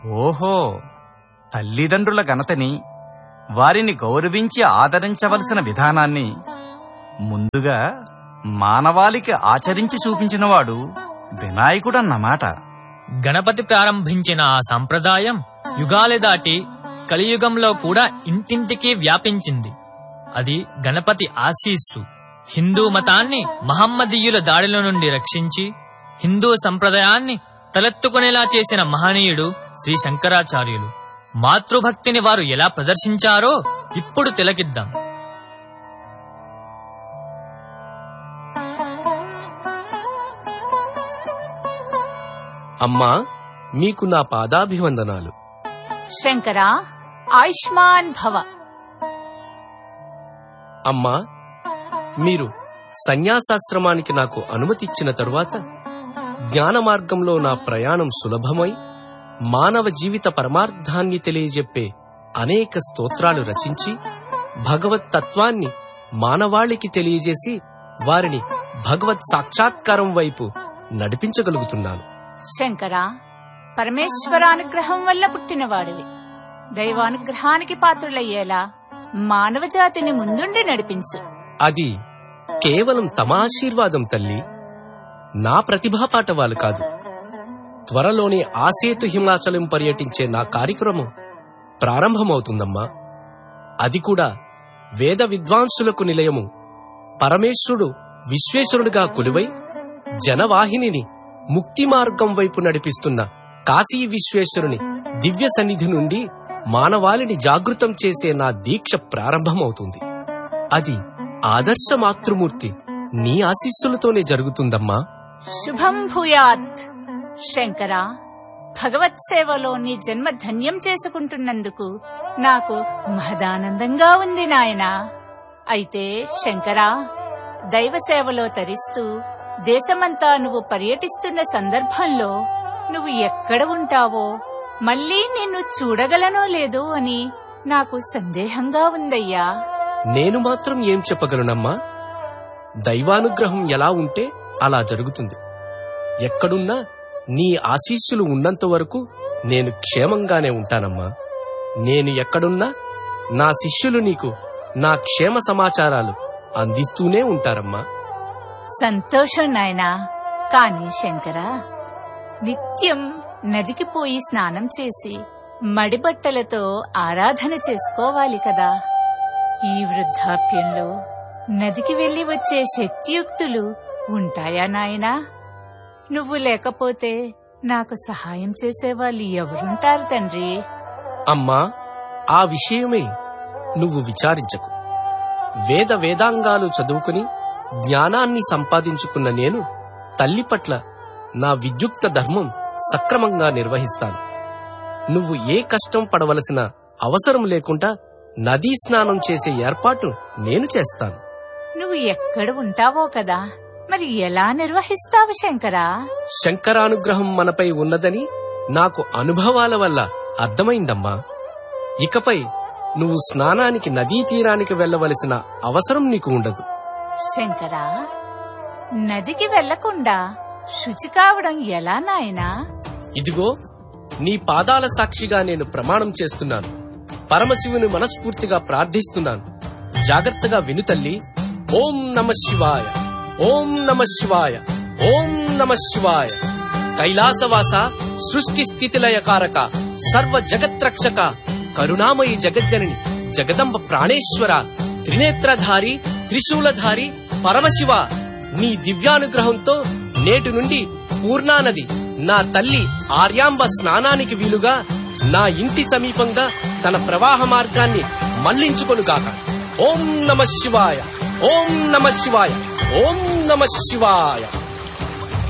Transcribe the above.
ఓహో తల్లిదండ్రుల ఘనతని వారిని గౌరవించి ఆదరించవలసిన విధానాన్ని ముందుగా మానవాళికి ఆచరించి చూపించినవాడు వినాయకుడన్నమాట గణపతి ప్రారంభించిన ఆ సంప్రదాయం యుగాలు దాటి కలియుగంలో కూడా ఇంటింటికి వ్యాపించింది అది గణపతి ఆశీస్సు హిందూ మతాన్ని మహమ్మదీయుల దాడిల నుండి రక్షించి హిందూ సంప్రదాయాన్ని తలెత్తుకునేలా చేసిన మహనీయుడు శ్రీ శంకరాచార్యులు మాతృభక్తిని వారు ఎలా ప్రదర్శించారో ఇప్పుడు తిలకిద్దాం అమ్మా మీకు నా పాదాభివందనాలు శంకరా ఆయుష్మాన్ భవ అమ్మా మీరు సన్యాసాశ్రమానికి నాకు అనుమతిచ్చిన తరువాత జ్ఞాన మార్గంలో నా ప్రయాణం సులభమై మానవ జీవిత పరమార్థాన్ని తెలియజెప్పే అనేక స్తోత్రాలు రచించి భగవత్ తత్వాన్ని మానవాళికి తెలియజేసి వారిని భగవత్ సాక్షాత్కారం వైపు నడిపించగలుగుతున్నాను శంకరా పరమేశ్వరానుగ్రహం వల్ల పుట్టినవాడివి దైవానుగ్రహానికి పాత్రులయ్యేలా మానవ జాతిని ముందుండి నడిపించు అది కేవలం తమ ఆశీర్వాదం తల్లి నా ప్రతిభా పాఠవాలు కాదు త్వరలోనే ఆసేతు హిమాచలం పర్యటించే నా కార్యక్రమం ప్రారంభమవుతుందమ్మా అది కూడా వేద విద్వాంసులకు నిలయము పరమేశ్వరుడు విశ్వేశ్వరుడిగా కొలువై జనవాహినిని ముక్తి మార్గం వైపు నడిపిస్తున్న కాశీ విశ్వేశ్వరుని దివ్య సన్నిధి నుండి మానవాళిని జాగృతం చేసే నా దీక్ష ప్రారంభమవుతుంది అది ఆదర్శ మాతృమూర్తి నీ ఆశీస్సులతోనే జరుగుతుందమ్మా శుభం భూయాత్ శంకరా భగవత్ సేవలో నీ జన్మ ధన్యం చేసుకుంటున్నందుకు నాకు మహదానందంగా ఉంది నాయనా అయితే శంకరా దైవ సేవలో తరిస్తూ దేశమంతా నువ్వు పర్యటిస్తున్న సందర్భంలో నువ్వు ఎక్కడ ఉంటావో మళ్ళీ నిన్ను చూడగలనో లేదో అని నాకు సందేహంగా ఉందయ్యా నేను మాత్రం ఏం చెప్పగలనమ్మా దైవానుగ్రహం ఎలా ఉంటే అలా జరుగుతుంది ఎక్కడున్నా నీ ఆశీస్సులు ఉన్నంత వరకు నేను క్షేమంగానే ఉంటానమ్మా నేను ఎక్కడున్నా నా శిష్యులు నీకు నా క్షేమ సమాచారాలు అందిస్తూనే ఉంటారమ్మా సంతోషం నాయనా కాని శంకరా నిత్యం నదికి పోయి స్నానం చేసి మడిబట్టలతో ఆరాధన చేసుకోవాలి కదా ఈ వృద్ధాప్యంలో నదికి వెళ్లి వచ్చే శక్తియుక్తులు ఉంటాయా నాయనా నువ్వు లేకపోతే నాకు సహాయం చేసేవాళ్ళు ఎవరుంటారు తండ్రి అమ్మా ఆ విషయమే నువ్వు విచారించకు వేద వేదాంగాలు చదువుకుని జ్ఞానాన్ని సంపాదించుకున్న నేను తల్లి పట్ల నా విద్యుక్త ధర్మం సక్రమంగా నిర్వహిస్తాను నువ్వు ఏ కష్టం పడవలసిన అవసరం లేకుండా నదీ స్నానం చేసే ఏర్పాటు నేను చేస్తాను నువ్వు ఎక్కడ ఉంటావో కదా మరి ఎలా నిర్వహిస్తావు శంకరా శంకరానుగ్రహం మనపై ఉన్నదని నాకు అనుభవాల వల్ల అర్థమైందమ్మా ఇకపై నువ్వు స్నానానికి నదీ తీరానికి వెళ్ళవలసిన అవసరం నీకు ఉండదు శంకరా నదికి వెళ్లకుండా శుచి కావడం ఎలా నాయనా ఇదిగో నీ పాదాల సాక్షిగా నేను ప్రమాణం చేస్తున్నాను పరమశివుని మనస్ఫూర్తిగా ప్రార్థిస్తున్నాను జాగ్రత్తగా విను తల్లి ఓం నమ శివాయ ఓం నమ శివాయ ఓం నమ శివాయ కైలాసవాస సృష్టి స్థితిలయకారక సర్వ జగత్రక్షక కరుణామయి జగజ్జనని జగదంబ ప్రాణేశ్వర త్రినేత్రధారి త్రిశూలధారి పరమశివ నీ దివ్యానుగ్రహంతో నేటి నుండి పూర్ణానది నా తల్లి ఆర్యాంబ స్నానానికి వీలుగా నా ఇంటి సమీపంగా తన ప్రవాహ మార్గాన్ని మళ్లించుకొనుగాక ఓం నమ శివాయ ఓం నమ శివాయ ఓం నమ శివాయ